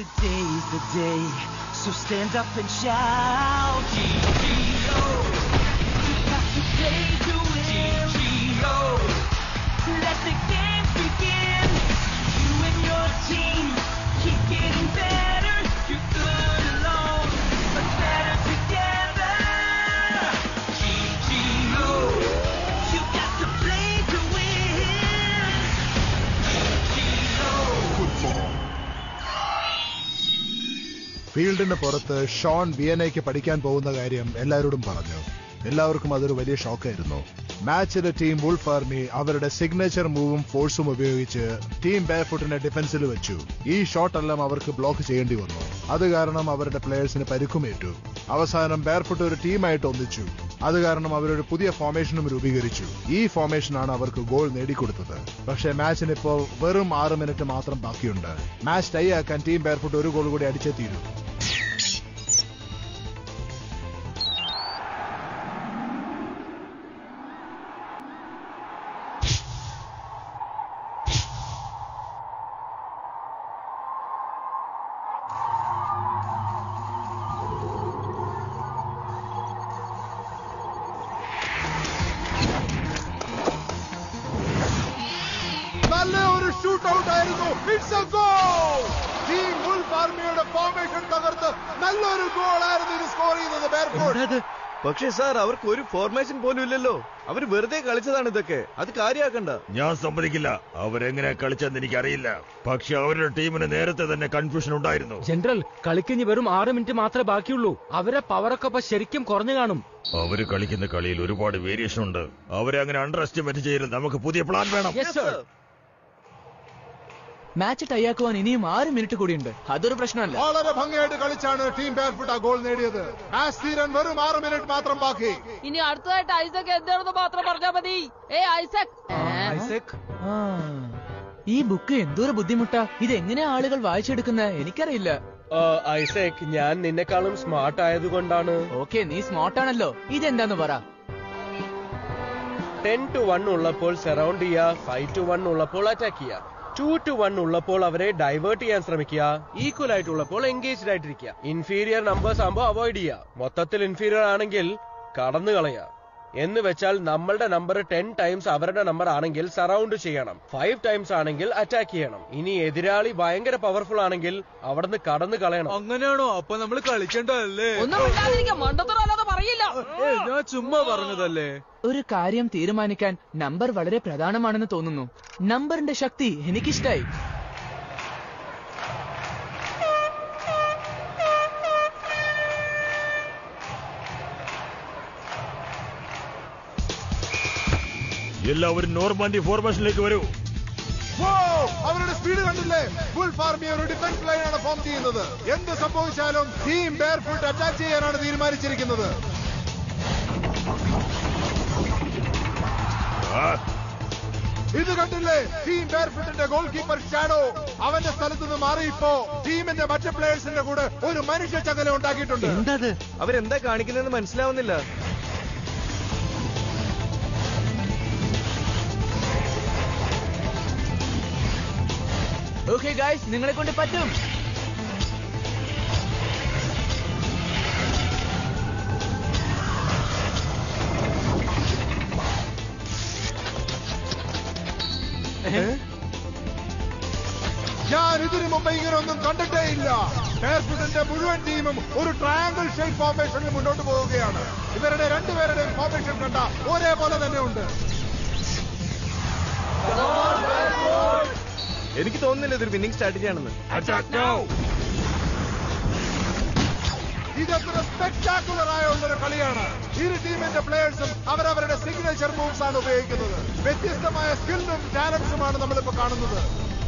Today's the day, so stand up and shout. GGO. You got to play to win. GGO. Let the games begin. You and your team keep getting better. You're good alone, but better together. GGO. You got to play to win. GGO. ഫീൽഡിന് പുറത്ത് Sean വിയനയ്ക്ക് പഠിക്കാൻ പോകുന്ന കാര്യം എല്ലാവരോടും പറഞ്ഞു എല്ലാവർക്കും അതൊരു വലിയ ഷോക്കായിരുന്നു മാച്ചിലെ ടീം വുൾഫ് ആർമി അവരുടെ സിഗ്നേച്ചർ മൂവും ഫോഴ്സും ഉപയോഗിച്ച് ടീം ബാഫുട്ടിനെ ഡിഫൻസിൽ വെച്ചു ഈ ഷോട്ടെല്ലാം അവർക്ക് ബ്ലോക്ക് ചെയ്യേണ്ടി വന്നു അത് കാരണം അവരുടെ പ്ലേയേഴ്സിന് പരിക്കുമേറ്റു അവസാനം ബാർഫുട്ട് ഒരു ടീമായിട്ട് ഒന്നിച്ചു അത് കാരണം അവരൊരു പുതിയ ഫോർമേഷനും രൂപീകരിച്ചു ഈ ഫോർമേഷനാണ് അവർക്ക് ഗോൾ നേടിക്കൊടുത്തത് പക്ഷേ മാച്ചിന് ഇപ്പോ വെറും ആറ് മിനിറ്റ് മാത്രം ബാക്കിയുണ്ട് മാച്ച് ടൈ ആക്കാൻ ടീം ബാർഫുട്ട് ഒരു ഗോൾ കൂടി അടിച്ചേ തീരൂ നല്ല ഒരു ഷൂട്ട് ഔട്ട് ആയിരുന്നു it's a goal team Wolf ആർമിയുടെ ഫോർമേഷൻ തകർത്ത് നല്ലൊരു ഗോൾ ആയിരുന്നു ഇത് സ്കോർ ചെയ്യുന്നത് ബാർഫുട്ട് പക്ഷേ സാർ അവർക്ക് ഒരു ഫോർമേഷൻ പോലും ഇല്ലല്ലോ അവർ വെറുതെ കളിച്ചതാണ് ഇതൊക്കെ അത് കാര്യമാക്കണ്ട ഞാൻ സമ്മതിക്കില്ല അവരെങ്ങനെ കളിച്ചെന്ന് എനിക്കറിയില്ല പക്ഷെ അവരുടെ ടീമിന് നേരത്തെ തന്നെ കൺഫ്യൂഷൻ ഉണ്ടായിരുന്നു ജനറൽ കളിക്കിഞ്ഞ് വെറും ആറ് മിനിറ്റ് മാത്രമേ ബാക്കിയുള്ളൂ അവരെ പവറൊക്കെ ഇപ്പൊ ശരിക്കും കുറഞ്ഞു കാണും അവര് കളിക്കുന്ന കളിയിൽ ഒരുപാട് വേരിയേഷൻ ഉണ്ട് അവരെ അങ്ങനെ അണ്ടർ എസ്റ്റിമേറ്റ് ചെയ്യരുത് നമുക്ക് പുതിയ പ്ലാൻ വേണം യെസ് സർ മാച്ച് ടൈയാക്കുവാൻ ഇനിയും ആറ് മിനിറ്റ് കൂടിയുണ്ട് അതൊരു പ്രശ്നമല്ല വളരെ ഭംഗിയായിട്ട് കളിച്ചാണ് ടീം ബാർഫുട്ട് ആ ഗോൾ നേടിയത് മാച്ച് തീരാൻ വെറും ആറ് മിനിറ്റ് മാത്രം ബാക്കി ഇനി അടുത്തതായിട്ട് ഐസക് എന്താണെന്ന് മാത്രം പറഞ്ഞാൽ മതി ഏ ഐസക് ഐസക് ആ, ഈ ബുക്ക് എന്തോരം ബുദ്ധിമുട്ടാ ഇത് എങ്ങനെയാ ആളുകൾ വായിച്ചെടുക്കുന്നത് എനിക്കറിയില്ല ഐസക് ഞാൻ നിന്നെക്കാളും സ്മാർട്ട് ആയതുകൊണ്ടാണ് ഓക്കെ നീ സ്മാർട്ടാണല്ലോ ഇതെന്താന്ന് പറ ടെൻ ടു വൺ ഉള്ളപ്പോൾ സറൗണ്ട് ചെയ്യുക ഫൈവ് ടു വൺ ഉള്ളപ്പോൾ അറ്റാക്ക് ചെയ്യുക ടു ടു വൺ ഉള്ളപ്പോൾ അവരെ ഡൈവേർട്ട് ചെയ്യാൻ ശ്രമിക്കുക ഈക്വൽ ആയിട്ടുള്ളപ്പോൾ എൻഗേജ്ഡ് ആയിട്ടിരിക്കുക ഇൻഫീരിയർ നമ്പേഴ്സ് ആകുമ്പോൾ അവോയ്ഡ് ചെയ്യുക മൊത്തത്തിൽ ഇൻഫീരിയർ ആണെങ്കിൽ കടന്നു കളയുക എന്ന് വെച്ചാൽ നമ്മളുടെ നമ്പർ ടെൻ ടൈംസ് അവരുടെ നമ്പർ ആണെങ്കിൽ സറൗണ്ട് ചെയ്യണം ഫൈവ് ടൈംസ് ആണെങ്കിൽ അറ്റാക്ക് ചെയ്യണം ഇനി എതിരാളി ഭയങ്കര പവർഫുൾ ആണെങ്കിൽ അവിടുന്ന് കടന്നു കളയണം അങ്ങനെയാണോ അപ്പൊ നമ്മൾ കളിക്കണ്ടല്ലേ ഒന്നും മിണ്ടാതിരിക്കാം മണ്ടത്തരം അല്ലാതെ പറയില്ല ഞാൻ ചുമ്മാ പറഞ്ഞതല്ലേ ഒരു കാര്യം തീരുമാനിക്കാൻ നമ്പർ വളരെ പ്രധാനമാണെന്ന് തോന്നുന്നു നമ്പറിന്റെ ശക്തി എനിക്കിഷ്ടായി എല്ലാവരും നോർമാൻഡി ഫോർമേഷനിലേക്ക് വരൂ Wow! അവരുടെ സ്പീഡ് കണ്ടില്ലേ വുൾഫ് ആർമി ഒരു ഡിഫൻസ് ലൈനാണ് ഫോം ചെയ്യുന്നത് എന്ത് സംഭവിച്ചാലും ടീം ബാർഫുട്ട് അറ്റാക്ക് ചെയ്യാനാണ് തീരുമാനിച്ചിരിക്കുന്നത് ആ, ഇത് കണ്ടില്ലേ ടീം ബാർഫുട്ടിന്റെ ഗോൾ കീപ്പർ ഷാഡോ അവന്റെ സ്ഥലത്ത് നിന്ന് മാറി ഇപ്പോ ടീമിന്റെ മറ്റ് പ്ലേയേഴ്സിന്റെ കൂടെ ഒരു മനുഷ്യ ചങ്ങല ഉണ്ടാക്കിയിട്ടുണ്ട് എന്തത് അവരെന്താ കാണിക്കുന്നതെന്ന് മനസ്സിലാവുന്നില്ല ഓക്കെ ഗായ്സ് നിങ്ങളെ കൊണ്ട് പറ്റും ഞാൻ ഇതിനു മുമ്പ് ഇങ്ങനെ ഒന്നും കണ്ടിട്ടേ ഇല്ല ബാർഫുട്ടിന്റെ മുഴുവൻ ടീമും ഒരു ട്രയാങ്കിൾ ഷേപ്പ് ഫോർമേഷനിൽ മുന്നോട്ട് പോവുകയാണ് ഇവരുടെ രണ്ടുപേരുടെയും ഫോർമേഷൻ കണ്ട ഒരേപോലെ തന്നെ ഉണ്ട് എനിക്ക് തോന്നുന്നില്ല ഇതൊരു വിന്നിംഗ് സ്ട്രാറ്റജി ആണെന്ന് attack now! ഇതത്ര സ്പെക്ടാക്കുലർ ആയ ഉള്ളൊരു കളിയാണ് ഇരു ടീമിന്റെ പ്ലേയേഴ്സും അവരവരുടെ സിഗ്നേച്ചർ മൂവ്സ് ആണ് ഉപയോഗിക്കുന്നത് വ്യത്യസ്തമായ സ്കില്ലും ടാലൻസുമാണ് നമ്മളിപ്പോ കാണുന്നത്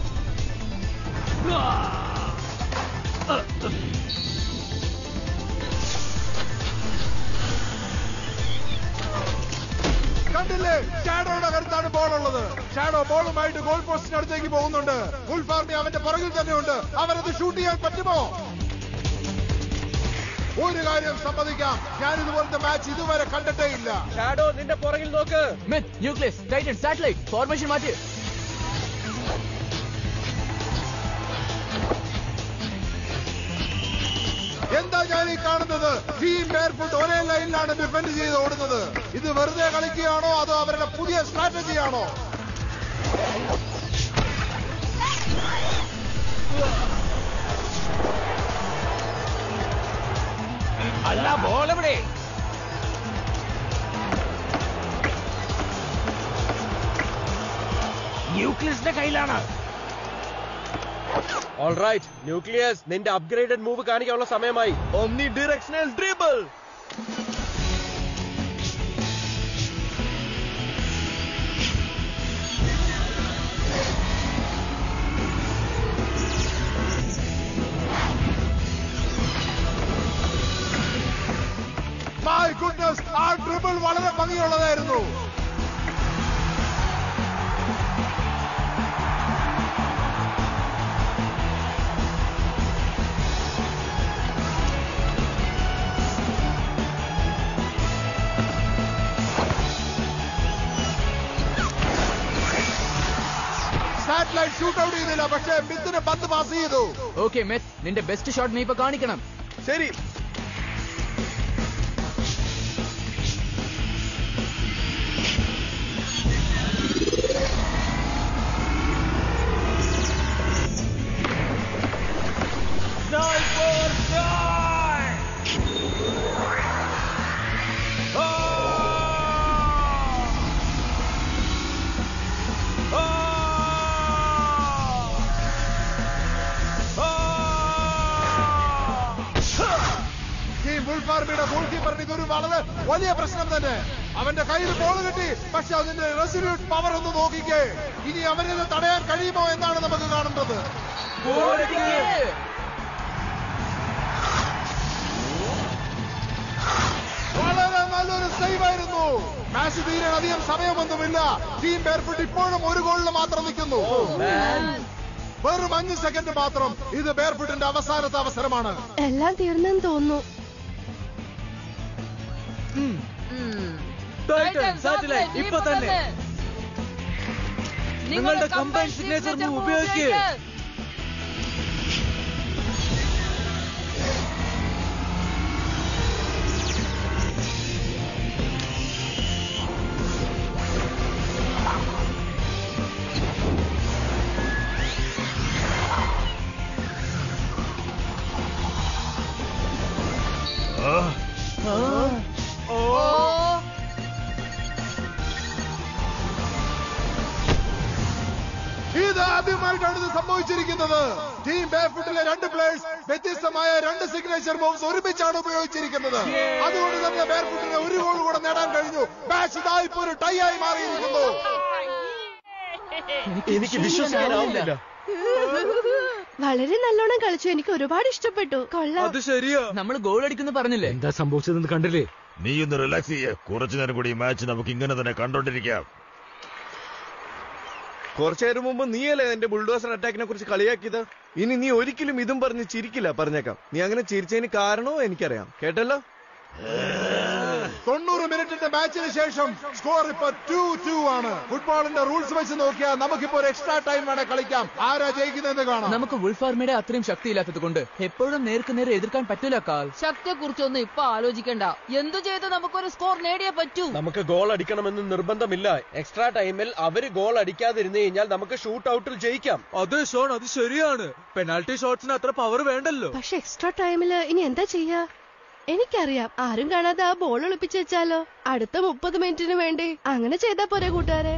കണ്ടില്ലേ ഷാഡോയുടെ കരുത്താണ് ബോൾ ഉള്ളത് ഷാഡോ ബോളുമായിട്ട് ഗോൾ പോസ്റ്റിന് അടുത്തേക്ക് പോകുന്നുണ്ട് ഉൾഫാർമി അവന്റെ പുറകിൽ തന്നെയുണ്ട് അവരത് ഷൂട്ട് ചെയ്യാൻ പറ്റുമോ ഒരു കാര്യം സമ്മതിക്കാം ഞാൻ ഇതുപോലത്തെ മാച്ച് ഇതുവരെ കണ്ടിട്ടേ ഇല്ല ഷാഡോ നിന്റെ പുറകിൽ നോക്ക് Meth Nucleus Titan Satellite formation മാറ്റി എന്താ ഞാൻ ഈ കാണുന്നത് ടീം ബെയർഫുട്ട് ഒരേ ലൈനിലാണ് ഡിഫെൻഡ് ചെയ്ത് ഓടുന്നത് ഇത് വെറുതെ കളിക്കുകയാണോ അതോ അവരുടെ പുതിയ സ്ട്രാറ്റജിയാണോ അല്ല ബോൾ എവിടെ ന്യൂക്ലിയസിന്റെ കയ്യിലാണ് ഓൾറൈറ്റ് ന്യൂക്ലിയസ് നിന്റെ അപ്ഗ്രേഡഡ് മൂവ് കാണിക്കാനുള്ള സമയമായി omnidirectional dribble my goodness ആ ഡ്രിബിൾ വളരെ ഭംഗിയുള്ളതായിരുന്നു സാറ്റലൈറ്റ് ഷൂട്ട് ഔട്ട് ചെയ്തില്ല പക്ഷേ മിത്തിന് പന്ത് പാസ് ചെയ്തു ഓക്കെ മെത്ത് നിന്റെ ബെസ്റ്റ് ഷോട്ട് നീ ഇപ്പൊ കാണിക്കണം ശരി ടീം ബുൾഫാർമിയുടെ ഗോൾ കീപ്പറിന് ഇതൊരു വളരെ വലിയ പ്രശ്നം തന്നെ അവന്റെ കയ്യിൽ ബോൾ കിട്ടി പക്ഷെ അതിന്റെ റെസൊല്യൂട്ട് പവർ ഒന്ന് നോക്കിക്കേ ഇനി അവനിത് തടയാൻ കഴിയുമോ എന്നാണ് നമുക്ക് കാണേണ്ടത് വളരെ നല്ലൊരു സേവ് ആയിരുന്നു മാച്ച് തീരാൻ അധികം സമയമൊന്നുമില്ല ടീം ബെയർഫുട്ട് ഇപ്പോഴും ഒരു ഗോളിൽ മാത്രം നിൽക്കുന്നു വെറും അഞ്ച് സെക്കൻഡ് മാത്രം ഇത് ബെയർഫുട്ടിന്റെ അവസാനത്തെ അവസരമാണ് എല്ലാം തീർന്നെന്ന് തോന്നുന്നു സാറ്റലൈറ്റ് ഇപ്പൊ തന്നെ നിങ്ങളുടെ കമ്പൈൻ സിഗ്നേച്ചർ മൂവ് ഉപയോഗിക്കുക ഇത് ആദ്യമായിട്ടാണ് ഇത് സംഭവിച്ചിരിക്കുന്നത് ടീം ബേഫുട്ടിലെ രണ്ട് പ്ലേയേഴ്സ് വ്യത്യസ്തമായ രണ്ട് സിഗ്നേച്ചർ മൂവ്സ് ഒരുമിച്ചാണ് ഉപയോഗിച്ചിരിക്കുന്നത് അതുകൊണ്ട് തന്നെ ബേർഫുട്ടിന് ഒരു ഗോൾ കൂടെ നേടാൻ കഴിഞ്ഞു മാച്ച് ഇതാ ഇപ്പോ ഒരു ടൈ ആയി മാറിയിരിക്കുന്നു എനിക്ക് വിശ്വസിക്കാനാവുന്നില്ല വളരെ നല്ലോണം കളിച്ചു എനിക്ക് ഒരുപാട് ഇഷ്ടപ്പെട്ടു കൊള്ളാം ശരിയാ നമ്മൾ ഗോൾ അടിക്കുന്നു പറഞ്ഞില്ലേ എന്താ സംഭവിച്ചതെന്ന് കണ്ടില്ലേ നീ ഒന്ന് റിലാക്സ് ചെയ്യേ കുറച്ചു നേരം കൂടി ഈ മാച്ച് നമുക്ക് ഇങ്ങനെ തന്നെ കണ്ടോണ്ടിരിക്കാം കുറച്ചു നേരം മുമ്പ് നീയല്ലേ എന്റെ ബുൾഡോസർ അറ്റാക്കിനെ കുറിച്ച് കളിയാക്കിയത് ഇനി നീ ഒരിക്കലും ഇതും പറഞ്ഞ് ചിരിക്കില്ല പറഞ്ഞേക്കാം നീ അങ്ങനെ ചിരിച്ചതിന് കാരണവും എനിക്കറിയാം കേട്ടല്ലോ തൊണ്ണൂറ് മിനിറ്റിന്റെ മാച്ചിന് ശേഷം സ്കോർ ഇപ്പൊ ടു ടു ആണ് ഫുട്ബോളിന്റെ റൂൾസ് വെച്ച് നോക്കിയാൽ നമുക്കിപ്പോ ഒരു എക്സ്ട്രാ ടൈം വേണേ കളിക്കാം ആരാ ജയിക്കുന്നതെന്ന് കാണാം നമുക്ക് വുൾഫാർമയുടെ അത്രയും ശക്തിയില്ലാത്തത് കൊണ്ട് എപ്പോഴും നേർക്ക് നേരെ എതിർക്കാൻ പറ്റൂല കാൽ ശക്തിയെ കുറിച്ചൊന്നും ഇപ്പൊ ആലോചിക്കണ്ട എന്തു ചെയ്ത് നമുക്കൊരു സ്കോർ നേടിയേ പറ്റൂ നമുക്ക് ഗോൾ അടിക്കണമെന്ന് നിർബന്ധമില്ല എക്സ്ട്രാ ടൈമിൽ അവര് ഗോൾ അടിക്കാതിരുന്നു കഴിഞ്ഞാൽ നമുക്ക് ഷൂട്ട് ഔട്ടിൽ ജയിക്കാം അത് ഷോൺ അത് ശരിയാണ് പെനാൽറ്റി ഷോട്ട്സിന് അത്ര പവർ വേണ്ടല്ലോ പക്ഷെ എക്സ്ട്രാ ടൈമില് ഇനി എന്താ ചെയ്യാ എനിക്കറിയാം ആരും കാണാതെ ആ ബോൾ ഒളിപ്പിച്ച് വെച്ചാലോ അടുത്ത മുപ്പത് മിനിറ്റിന് വേണ്ടി അങ്ങനെ ചെയ്താ പോരെ കൂട്ടുകാരെ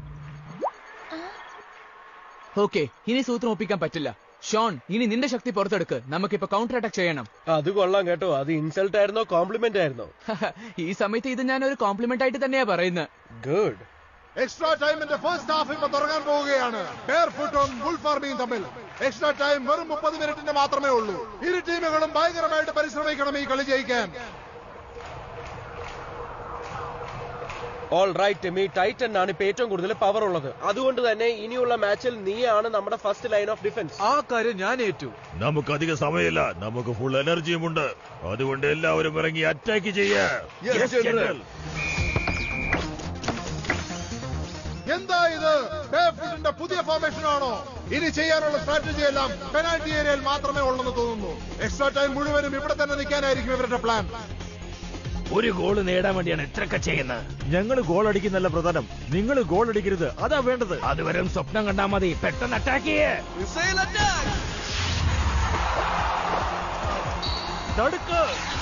ഓക്കെ ഇനി സൂത്രം ഒപ്പിക്കാൻ പറ്റില്ല ഷോൺ ഇനി നിന്റെ ശക്തി പുറത്തെടുക്ക് നമുക്കിപ്പോ കൗണ്ടർ അറ്റാക്ക് ചെയ്യണം അത് കൊള്ളാം കേട്ടോ അത് ഇൻസൾട്ട് ആയിരുന്നോ കോംപ്ലിമെന്റ് ആയിരുന്നോ ഈ സമയത്ത് ഇത് ഞാൻ ഒരു കോംപ്ലിമെന്റ് ആയിട്ട് തന്നെയാ പറയുന്നത് ഗുഡ് എക്സ്ട്രാ ടൈമിന്റെ ഫസ്റ്റ് ഹാഫ് ഇപ്പൊ തുടങ്ങാൻ പോവുകയാണ് ബെയർ ഫുട്ടും ബുൾഫാർമിയും തമ്മിൽ എക്സ്ട്രാ ടൈം വെറും മുപ്പത് മിനിറ്റിന്റെ മാത്രമേ ഉള്ളൂ ഇരു ടീമുകളും ഭയങ്കരമായിട്ട് പരിശ്രമിക്കണം ഈ കളി ജയിക്കാൻ ഓൾ റൈറ്റ് ടിമി ടൈറ്റൻ ആണ് ഇപ്പൊ ഏറ്റവും കൂടുതൽ പവർ ഉള്ളത് അതുകൊണ്ട് തന്നെ ഇനിയുള്ള മാച്ചിൽ നീയാണ് നമ്മുടെ ഫസ്റ്റ് ലൈൻ ഓഫ് ഡിഫൻസ് ആ കാര്യം ഞാൻ ഏറ്റു നമുക്ക് അധിക സമയമില്ല നമുക്ക് ഫുൾ എനർജിയും ഉണ്ട് അതുകൊണ്ട് എല്ലാവരും ഇറങ്ങി അറ്റാക്ക് ചെയ്യാ Yes, General. എന്താ ഇത് ബേഫുട്ടിന്റെ പുതിയ ഫോർമേഷൻ ആണോ ഇനി ചെയ്യാനുള്ള സ്ട്രാറ്റജി എല്ലാം പെനാൽറ്റി ഏരിയയിൽ മാത്രമേ ഉള്ളെന്ന് തോന്നുന്നു എക്സ്ട്രാ ടൈം മുഴുവനും ഇവിടെ തന്നെ നിൽക്കാനായിരിക്കും ഇവരുടെ പ്ലാൻ ഒരു ഗോൾ നേടാൻ വേണ്ടിയാണ് ഇത്രയൊക്കെ ചെയ്യുന്നത് ഞങ്ങൾ ഗോൾ അടിക്കുന്നല്ല പ്രധാനം നിങ്ങൾ ഗോൾ അടിക്കരുത് അതാ വേണ്ടത് അത് വെറും സ്വപ്നം കണ്ടാ മതി പെട്ടെന്ന് അറ്റാക്ക് ചെയ്യേ മിസൈൽ അറ്റാക്ക് തടുക്ക്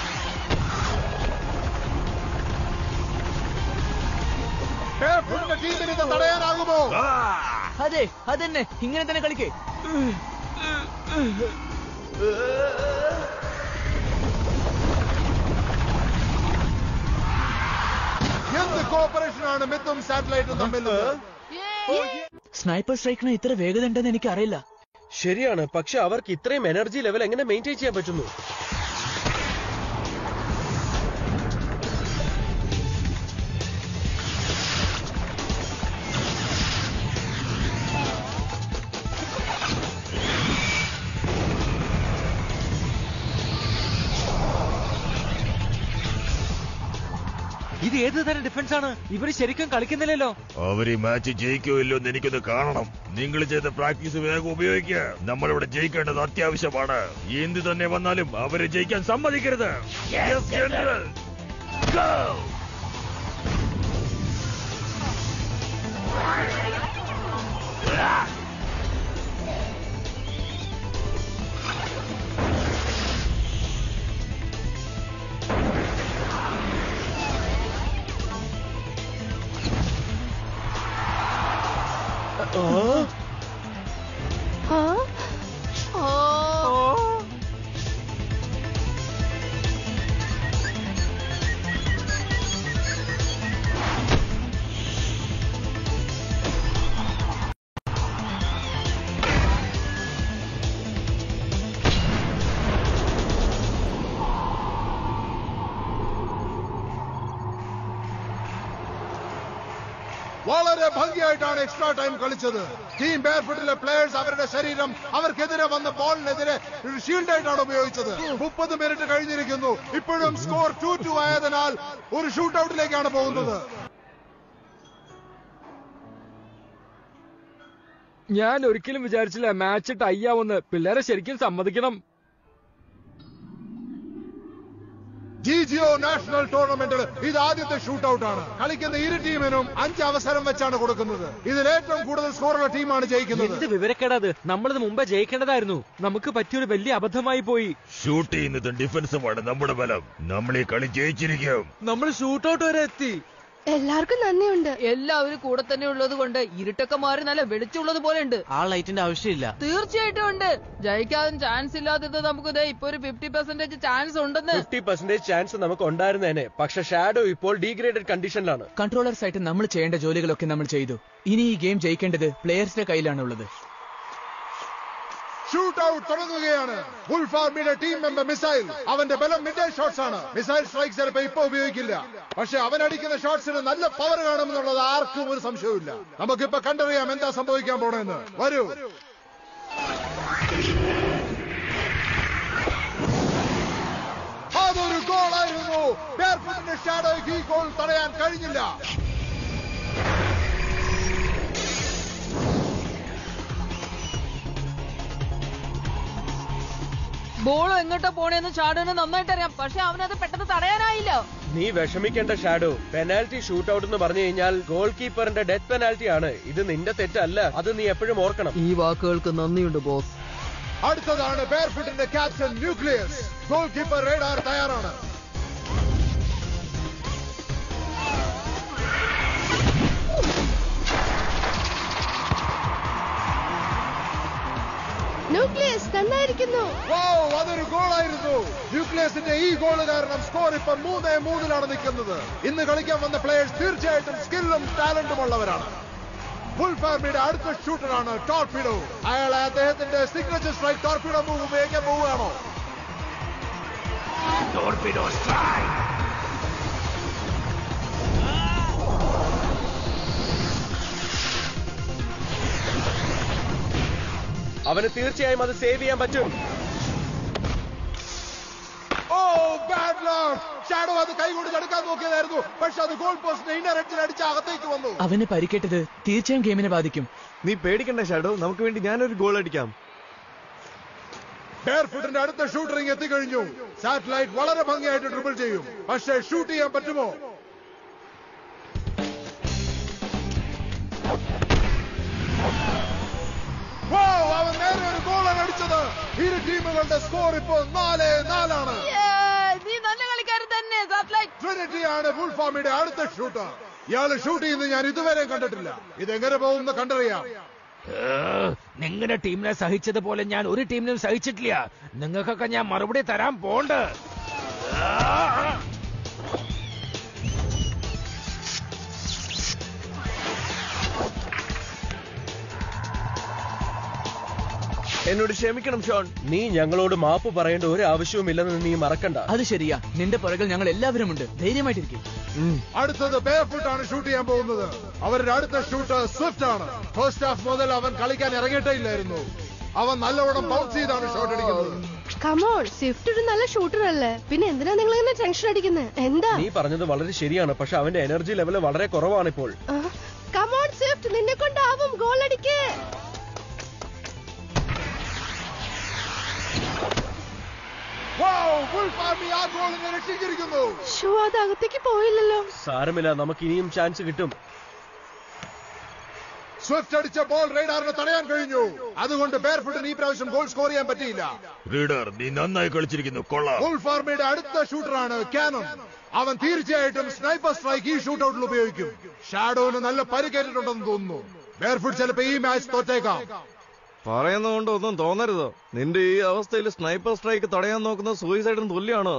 ബേഫുട്ടിന്റെ ടീമിന് ഇത് തടയാനാകുമോ അതെ അതന്നെ ഇങ്ങനെ തന്നെ കളിക്കേ എന്ത് കോപ്പറേഷൻ ആണ് മിത്തും സാറ്റലൈറ്റും തമ്മിൽ സ്നൈപ്പർ സ്ട്രൈക്കിന് ഇത്ര വേഗത ഉണ്ടെന്ന് എനിക്ക് അറിയില്ല ശരിയാണ് പക്ഷെ അവർക്ക് ഇത്രയും എനർജി ലെവൽ എങ്ങനെ മെയിൻറ്റെയിൻ ചെയ്യാൻ പറ്റുന്നു ഇത് ഏത് തരം ഡിഫൻസ് ആണ് ഇവര് ശരിക്കും കളിക്കുന്നില്ലല്ലോ അവർ ഈ മാച്ച് ജയിക്കോ ഇല്ലോ എന്ന് എനിക്കൊന്ന് കാണണം നിങ്ങൾ ചെയ്ത പ്രാക്ടീസ് വേഗം ഉപയോഗിക്കുക നമ്മളിവിടെ ജയിക്കേണ്ടത് അത്യാവശ്യമാണ് എന്ത് തന്നെ വന്നാലും അവരെ ജയിക്കാൻ സമ്മതിക്കരുത് Yes, General. Go! ആ? ഓ വളരെ ഭംഗിയായിട്ടാണ് എക്സ്ട്രാ ടൈം കളിച്ചത് ടീം ബെയർഫുട്ടിലെ പ്ലേയേഴ്സ് അവരുടെ ശരീരം അവർക്കെതിരെ വന്ന ബോളിനെതിരെ ഷീൽഡ് ആയിട്ടാണ് ഉപയോഗിച്ചത് മുപ്പത് മിനിറ്റ് കഴിഞ്ഞിരിക്കുന്നു ഇപ്പോഴും സ്കോർ ടു ടു ആയതിനാൽ ഒരു ഷൂട്ട് ഔട്ടിലേക്കാണ് പോകുന്നത് ഞാൻ ഒരിക്കലും വിചാരിച്ചില്ല മാച്ച് ടൈ ആവുമെന്ന് പിള്ളേരെ ശരിക്കും സമ്മതിക്കണം ജി ജിഒ നാഷണൽ ടൂർണമെന്റിൽ ഇത് ആദ്യത്തെ ഷൂട്ട് ഔട്ട് ആണ് കളിക്കുന്ന ഇരു ടീമിനും അഞ്ച് അവസരം വെച്ചാണ് കൊടുക്കുന്നത് ഇതിൽ ഏറ്റവും കൂടുതൽ സ്കോറുള്ള ടീമാണ് ജയിക്കുന്നത് എന്ത് വിവരക്കേടാത് നമ്മളിത് മുമ്പേ ജയിക്കേണ്ടതായിരുന്നു നമുക്ക് പറ്റിയൊരു വലിയ അബദ്ധമായി പോയി ഷൂട്ട് ചെയ്യുന്നതും ഡിഫൻസുമാണ് നമ്മുടെ ബലം നമ്മൾ ഈ കളി ജയിച്ചിരിക്കും നമ്മൾ ഷൂട്ട് ഔട്ട് വരെ എത്തി എല്ലാവർക്കും നന്ദിയുണ്ട് എല്ലാവരും കൂടെ തന്നെ ഉള്ളത് കൊണ്ട് ഇരുട്ടൊക്കെ മാറി നല്ല വെളിച്ചമുള്ളത് പോലെ ഉണ്ട് ആ ലൈറ്റിന്റെ ആവശ്യമില്ല തീർച്ചയായിട്ടും ഉണ്ട് ജയിക്കാനും ചാൻസ് ഇല്ലാത്തത് നമുക്ക് ദേ ഇപ്പൊ ഒരു ഫിഫ്റ്റി പെർസെന്റേജ് ചാൻസ് ഉണ്ടെന്ന് ഫിഫ്റ്റി പെർസെന്റേജ് ചാൻസ് നമുക്ക് ഉണ്ടായിരുന്നേനെ പക്ഷെ ഷാഡോ ഇപ്പോൾ ഡീഗ്രേഡഡ് കണ്ടീഷനിലാണ് കൺട്രോളേഴ്സ് ആയിട്ട് നമ്മൾ ചെയ്യേണ്ട ജോലികളൊക്കെ നമ്മൾ ചെയ്തു ഇനി ഈ ഗെയിം ജയിക്കേണ്ടത് പ്ലേയേഴ്സിന്റെ കയ്യിലാണുള്ളത് ഷൂട്ട് ഔട്ട് തുടങ്ങുകയാണ് ഫുൾഫാർമിയുടെ ടീം മെമ്പർ മിസൈൽ അവന്റെ ബലം മിഡ് ഷോട്ട്സ് ആണ് മിസൈൽ സ്ട്രൈക്ക് ചിലപ്പോ ഇപ്പൊ ഉപയോഗിക്കില്ല പക്ഷെ അവൻ അടിക്കുന്ന ഷോട്ട്സിന് നല്ല പവർ കാണുമെന്നുള്ളത് ആർക്കും ഒരു സംശയവുമില്ല നമുക്കിപ്പോ കണ്ടറിയാം എന്താ സംഭവിക്കാൻ പോണെന്ന് വരൂ അതൊരു ഗോളായിരുന്നു ബെയർഫുട്ടിന്റെ ഷാഡോയ്ക്ക് ഈ ഗോൾ തടയാൻ കഴിഞ്ഞില്ല ബോൾ എങ്ങോട്ടാ പോണേന്ന് ഷാഡോന് നന്നായിട്ട് അറിയാം പക്ഷെ അവനത് പെട്ടെന്ന് തടയാനായില്ല നീ വിഷമിക്കേണ്ട ഷാഡോ പെനാൽറ്റി ഷൂട്ട് ഔട്ട് എന്ന് പറഞ്ഞു കഴിഞ്ഞാൽ ഗോൾ കീപ്പറിന്റെ ഡെത്ത് പെനാൽറ്റി ആണ് ഇത് നിന്റെ തെറ്റല്ല അത് നീ എപ്പോഴും ഓർക്കണം ഈ വാക്കുകൾക്ക് നന്ദിയുണ്ട് ബോസ് അടുത്തതാണ് ബെയർഫുട്ടിന്റെ captain Nucleus goalkeeper Radar തയ്യാറാണ് ന്യൂക്ലിയസ് നന്നായിരിക്കുന്നു വൗ, അതൊരു ഗോളായിരുന്നു ന്യൂക്ലിയസിന്റെ ഈ ഗോൾ കാരണം സ്കോർ ഇപ്പൊ മൂന്നേ മൂന്നിലാണ് നിൽക്കുന്നത് ഇന്ന് കളിക്കാൻ വന്ന പ്ലേയേഴ്സ് തീർച്ചയായിട്ടും സ്കില്ലും ടാലന്റും ഉള്ളവരാണ് ഫുൾ ഫാർമിയുടെ അടുത്ത ഷൂട്ടറാണ് ടോർപിഡോ അയാൾ അദ്ദേഹത്തിന്റെ സിഗ്നേച്ചർ സ്ട്രൈക്ക് ടോർപിഡോ മൂവ് ഉപയോഗിക്കാൻ പോവുകയാണോ അവന് തീർച്ചയായും അത് സേവ് ചെയ്യാൻ പറ്റും ഓ ബാഡ് ലക്ക് ഷാഡോ അത് കൈകൊണ്ട് ചെടുക്കാൻ നോക്കിയതായിരുന്നു പക്ഷെ അത് ഗോൾ പോസ്റ്റിനെ ഇന്നർ എഡ്ജിൽ അടിച്ച് അകത്തേക്ക് വന്നു അവന് പരിക്കേറ്റത് തീർച്ചയായും ഗെയിമിനെ ബാധിക്കും നീ പേടിക്കണ്ട ഷാഡോ നമുക്ക് വേണ്ടി ഞാനൊരു ഗോൾ അടിക്കാം ബെയർഫുട്ടിന്റെ അടുത്ത ഷൂട്ടറിംഗ് എത്തിക്കഴിഞ്ഞു സാറ്റലൈറ്റ് വളരെ ഭംഗിയായിട്ട് ഡ്രിബിൾ ചെയ്യും പക്ഷേ ഷൂട്ട് ചെയ്യാൻ പറ്റുമോ Wow, അവൻ നേരെ ഒരു ഗോളാണ് അടിച്ചത് ഇരു ടീമുകളുടെ സ്കോർ ഇപ്പോൾ നാല് നാലാണ് നീ നല്ല കളിക്കാരൻ തന്നെ സാറ്റലൈറ്റ് ട്രിനിറ്റി ആണ് ഫുൾഫാമിയുടെ അടുത്ത ഷൂട്ടർ ഇയാള് ഷൂട്ട് ചെയ്യുന്നത് ഞാൻ ഇതുവരെ കണ്ടിട്ടില്ല ഇതെങ്ങനെ പോകുമെന്ന് കണ്ടറിയാം നിങ്ങളുടെ ടീമിനെ സഹിച്ചതുപോലെ ഞാൻ ഒരു ടീമിനും സഹിച്ചിട്ടില്ല നിങ്ങൾക്കൊക്കെ ഞാൻ മറുപടി തരാൻ പോണ്ട് എന്നോട് ക്ഷമിക്കണം ഷോൺ നീ ഞങ്ങളോട് മാപ്പ് പറയേണ്ട ഒരു ആവശ്യവുമില്ലെന്ന് നീ മറക്കണ്ട അത് ശരിയാ നിന്റെ പുറകിൽ ഞങ്ങൾ എല്ലാവരും ഉണ്ട് ധൈര്യമായിട്ടിരിക്കും അടുത്തത് ബെയർഫുട്ട് ആണ് ഷൂട്ട് ചെയ്യാൻ പോകുന്നത് അവരുടെ അടുത്ത ഷൂട്ടർ സ്വിഫ്റ്റ് ആണ് ഫസ്റ്റ് ഹാഫ് മുതൽ അവൻ കളിക്കാൻ ഇറങ്ങിയിട്ടേ ഇല്ലായിരുന്നു അവൻ നല്ലവണ്ണം ബൗൺസ് ചെയ്താണ് ഷോട്ട് അടിക്കുന്നത് കമോൺ സ്വിഫ്റ്റ് ഒരു നല്ല ഷൂട്ടർ അല്ലേ പിന്നെ എന്തിനാ നിങ്ങൾ ഇങ്ങനെ ടെൻഷൻ അടിക്കുന്നത് എന്താ നീ പറഞ്ഞത് വളരെ ശരിയാണ് പക്ഷെ അവന്റെ എനർജി ലെവൽ വളരെ കുറവാണ് ഇപ്പോൾ കമോൺ സ്വിഫ്റ്റ് നിന്നെ കൊണ്ടാവും ഗോൾ അടിക്കേ Wow, ഫുൾഫാമി ആ ഗോളിനെ രക്ഷിച്ചിരിക്കുന്നു ഷോ അത് അകത്തേക്ക് പോയില്ലല്ലോ സാരമില്ല നമുക്ക് ഇനിയും ചാൻസ് കിട്ടും സ്വിഫ്റ്റ് അടിച്ച ബോൾ റൈഡാറിനെ തടയാൻ കഴിഞ്ഞു അതുകൊണ്ട് ബെയർഫുട്ടിന് ഈ പ്രാവശ്യം ഗോൾ സ്കോർ ചെയ്യാൻ പറ്റിയില്ല റീഡർ നീ നന്നായി കളിച്ചിരിക്കുന്നു കൊള്ളാം ഫുൾ ഫാർമയുടെ അടുത്ത ഷൂട്ടറാണ് കാനൺ അവൻ തീർച്ചയായിട്ടും സ്നൈപ്പർ സ്ട്രൈക്ക് ഈ ഷൂട്ടൌട്ടിൽ ഉപയോഗിക്കും ഷാഡോന് നല്ല പരിക്കേറ്റിട്ടുണ്ടെന്ന് തോന്നുന്നു ബെയർഫുട്ട് ചിലപ്പോ ഈ മാച്ച് തോറ്റേക്കാം പറയുന്നതുകൊണ്ട് ഒന്നും തോന്നരുത് നിന്റെ ഈ അവസ്ഥയിൽ സ്നൈപ്പർ സ്ട്രൈക്ക് തടയാൻ നോക്കുന്ന സൂയിസൈഡിന് തുല്യാണ്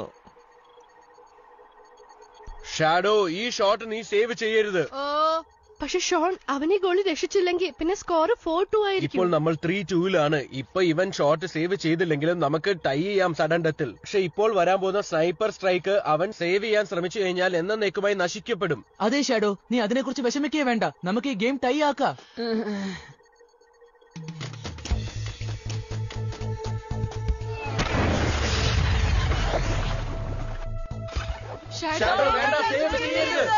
ഷാഡോ ഈ ഷോട്ട് നീ സേവ് ചെയ്യരുത് ഓ പക്ഷെ ഷോൺ അവനെ ഗോളി രക്ഷിച്ചില്ലെങ്കിൽ പിന്നെ സ്കോർ ഫോർ ടു ഇപ്പോൾ ആയിരിക്കും നമ്മൾ ത്രീ ടൂവിലാണ് ഇപ്പൊ ഇവൻ ഷോട്ട് സേവ് ചെയ്തില്ലെങ്കിലും നമുക്ക് ടൈ ചെയ്യാം സഡൻ ഡെത്തിൽ പക്ഷെ ഇപ്പോൾ വരാൻ പോകുന്ന സ്നൈപ്പർ സ്ട്രൈക്ക് അവൻ സേവ് ചെയ്യാൻ ശ്രമിച്ചു കഴിഞ്ഞാൽ എന്നേക്കുമായി നശിക്കപ്പെടും അതെ ഷാഡോ നീ അതിനെക്കുറിച്ച് വിഷമിക്കേ വേണ്ട നമുക്ക് ഈ ഗെയിം ടൈ ആക്കാം ഷാഡോ വേണ്ട സേവ് ചെയ്യരുത്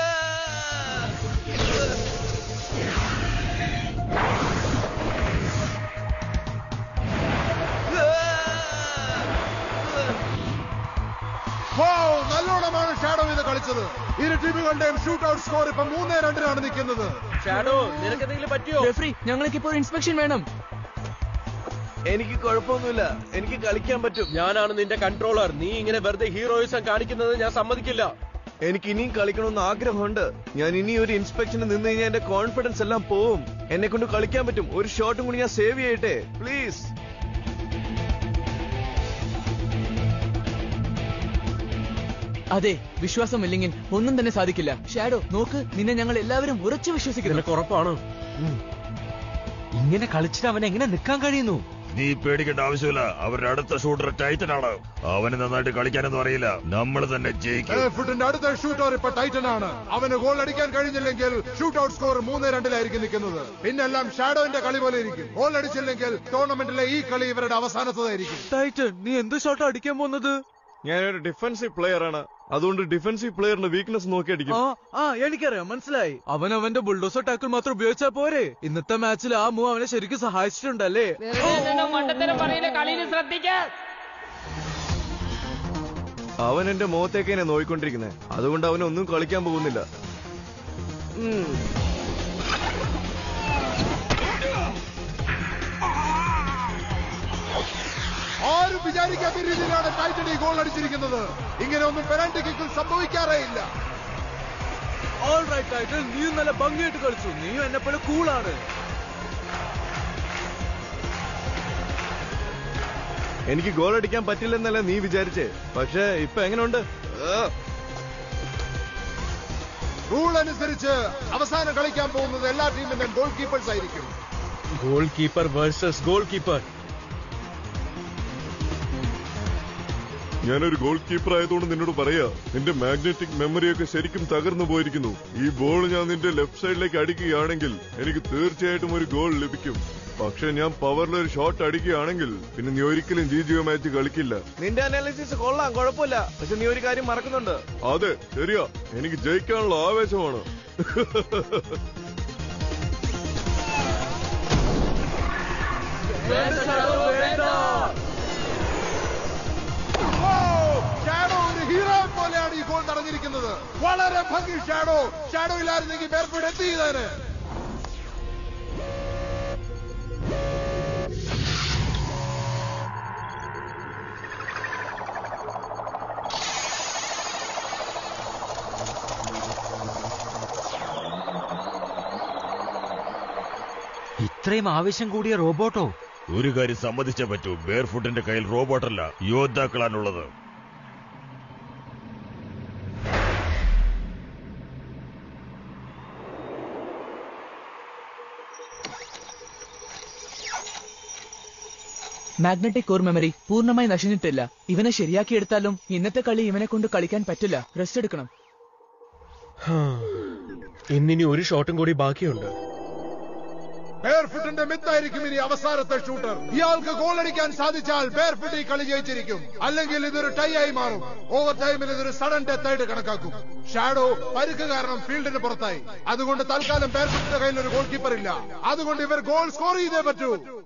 Wow, നല്ലോണമാണ് ഷാഡോ ഇത് കളിച്ചത് ഇരു ടീമുകളുടെയും ഷൂട്ട് ഔട്ട് സ്കോർ ഇപ്പൊ മൂന്നേ രണ്ടിനാണ് നിൽക്കുന്നത് ഷാഡോ നിനക്ക് എന്തെങ്കിലും പറ്റിയോ റെഫറി ഞങ്ങൾക്ക് ഇപ്പോൾ ഇൻസ്പെക്ഷൻ വേണം എനിക്ക് കുഴപ്പമൊന്നുമില്ല എനിക്ക് കളിക്കാൻ പറ്റും ഞാനാണ് നിന്റെ കൺട്രോളർ നീ ഇങ്ങനെ വെറുതെ ഹീറോയിസം കാണിക്കുന്നത് ഞാൻ സമ്മതിക്കില്ല എനിക്ക് ഇനിയും കളിക്കണമെന്ന് ആഗ്രഹമുണ്ട് ഞാൻ ഇനി ഒരു ഇൻസ്പെക്ഷന് നിന്ന് കഴിഞ്ഞാൽ എന്റെ കോൺഫിഡൻസ് എല്ലാം പോവും എന്നെ കൊണ്ട് കളിക്കാൻ പറ്റും ഒരു ഷോട്ടും കൂടി ഞാൻ സേവ് ചെയ്യട്ടെ പ്ലീസ് അതെ വിശ്വാസമില്ലെങ്കിൽ ഒന്നും തന്നെ സാധിക്കില്ല ഷാഡോ നോക്ക് നിന്നെ ഞങ്ങൾ എല്ലാവരും ഉറച്ചു വിശ്വസിക്കുന്നു നിനക്ക് ഉറപ്പാണോ ഇങ്ങനെ കളിച്ചിട്ട് അവൻ എങ്ങനെ നിൽക്കാൻ കഴിയുന്നു നീ പേടിക്കേണ്ട ആവശ്യമില്ല അവരുടെ അടുത്ത ഷൂട്ടർ ടൈറ്റനാണ് അവന് നന്നായിട്ട് കളിക്കാനൊന്നും അറിയില്ല നമ്മൾ തന്നെ ജയിക്കും ഫുട്ടിന്റെ അടുത്ത ഷൂട്ടർ ഇപ്പൊ ടൈറ്റൻ ആണ് അവന് ഗോൾ അടിക്കാൻ കഴിഞ്ഞില്ലെങ്കിൽ ഷൂട്ട് ഔട്ട് സ്കോർ മൂന്ന് രണ്ടിലായിരിക്കും നിൽക്കുന്നത് പിന്നെല്ലാം ഷാഡോന്റെ കളി പോലെ ഇരിക്കും ഗോൾ അടിച്ചില്ലെങ്കിൽ ടൂർണമെന്റിലെ ഈ കളി ഇവരുടെ അവസാനത്തതായിരിക്കും ടൈറ്റൻ നീ എന്ത് ഷോട്ട് അടിക്കാൻ പോകുന്നത് ഞാനൊരു ഡിഫൻസീവ് പ്ലെയർ ആണ് അതുകൊണ്ട് ഡിഫൻസീവ് പ്ലെയറിന്റെ വീക്ക്നെസ് നോക്കി അടിക്കും ആ എനിക്കറിയാം മനസ്സിലായി അവൻ അവന്റെ ബുൾഡോസർ ടാക്കിൾ മാത്രം ഉപയോഗിച്ചാൽ പോരെ ഇന്നത്തെ മാച്ചിൽ ആ മൂവ് അവനെ ശരിക്കും സഹായിച്ചിട്ടുണ്ടല്ലേ വെറുതെ നിന്നെ മണ്ടത്തരം പറയില്ല കളിയിൽ ശ്രദ്ധിക്കാൻ അവൻ എന്റെ മുഖത്തേക്ക് എന്നെ നോയിക്കൊണ്ടിരിക്കുന്നത് അതുകൊണ്ട് അവനൊന്നും കളിക്കാൻ പോകുന്നില്ല ഉം. ആരും വിചാരിക്കാത്ത രീതിയിലാണ് ടൈറ്റൻ ഈ ഗോൾ അടിച്ചിരിക്കുന്നത് ഇങ്ങനെ ഒന്നും പെനാൽറ്റി കിക്കിൽ സംഭവിക്കാറേ ഇല്ല ഓൾ റൈറ്റ് ടൈറ്റിൽ നീ നല്ല ഭംഗിയായിട്ട് കളിച്ചു നീയും എന്നെ പോലെ കൂളാണ് എനിക്ക് ഗോൾ അടിക്കാൻ പറ്റില്ലെന്നല്ല നീ വിചാരിച്ചേ പക്ഷേ ഇപ്പൊ എങ്ങനെയുണ്ട് ആ. റൂൾ അനുസരിച്ച് അവസാനം കളിക്കാൻ പോകുന്നത് എല്ലാ ടീമിന്റെയും ഗോൾ കീപ്പേഴ്സ് ആയിരിക്കും goalkeeper versus goalkeeper ഞാനൊരു ഗോൾ കീപ്പർ ആയതുകൊണ്ട് നിന്നോട് പറയാ നിന്റെ മാഗ്നറ്റിക് മെമ്മറിയൊക്കെ ശരിക്കും തകർന്നു പോയിരിക്കുന്നു ഈ ബോൾ ഞാൻ നിന്റെ ലെഫ്റ്റ് സൈഡിലേക്ക് അടിക്കുകയാണെങ്കിൽ എനിക്ക് തീർച്ചയായിട്ടും ഒരു ഗോൾ ലഭിക്കും പക്ഷെ ഞാൻ പവറിൽ ഒരു ഷോട്ട് അടിക്കുകയാണെങ്കിൽ പിന്നെ നീ ഒരിക്കലും ജി ജിയോ മാച്ച് കളിക്കില്ല നിന്റെ അനാലിസിസ് കൊള്ളാം കുഴപ്പമില്ല പക്ഷെ നീ ഒരു കാര്യം മറക്കുന്നുണ്ട് അതെ ശരിയാ എനിക്ക് ജയിക്കാനുള്ള ആവേശമാണ് ഷാഡോ ഒരു ഹീറോ പോലെയാണ് ഈ ഗോൾ നടന്നിരിക്കുന്നത് വളരെ ഭംഗി ഷാഡോ ഷാഡോ ഇല്ലായിരുന്നെങ്കിൽ ബേർഫുഡ് എത്തി ചെയ്തേനെ ഇത്രയും ആവേശം കൂടിയ റോബോട്ടോ ഒരു കാര്യം സമ്മതിച്ചേ പറ്റൂ ബെയർഫുട്ടിന്റെ കയ്യിൽ റോബോട്ടല്ല യോദ്ധാക്കളാണുള്ളത് മാഗ്നറ്റിക് കോർ മെമ്മറി പൂർണ്ണമായി നശിഞ്ഞിട്ടില്ല ഇവനെ ശരിയാക്കിയെടുത്താലും ഇന്നത്തെ കളി ഇവനെ കൊണ്ട് കളിക്കാൻ പറ്റില്ല റെസ്റ്റ് എടുക്കണം ഇന്നിനി ഒരു ഷോട്ടും കൂടി ബാക്കിയുണ്ട് ബെയർഫുട്ടിന്റെ മിത്തായിരിക്കും ഇനി അവസാനത്തെ ഷൂട്ടർ ഇയാൾക്ക് ഗോൾ അടിക്കാൻ സാധിച്ചാൽ ബെയർഫുട്ട് ഈ കളി ജയിച്ചിരിക്കും അല്ലെങ്കിൽ ഇതൊരു ടൈ ആയി മാറും ഓവർ ടൈമിൽ ഇതൊരു സഡൻ ഡെത്ത് ആയിട്ട് കണക്കാക്കും ഷാഡോ പരുക്ക് കാരണം ഫീൽഡിന് പുറത്തായി അതുകൊണ്ട് തൽക്കാലം ബെയർഫുട്ടിന്റെ കയ്യിൽ ഒരു ഗോൾ കീപ്പർ ഇല്ല അതുകൊണ്ട് ഇവർ ഗോൾ സ്കോർ ചെയ്തേ പറ്റൂ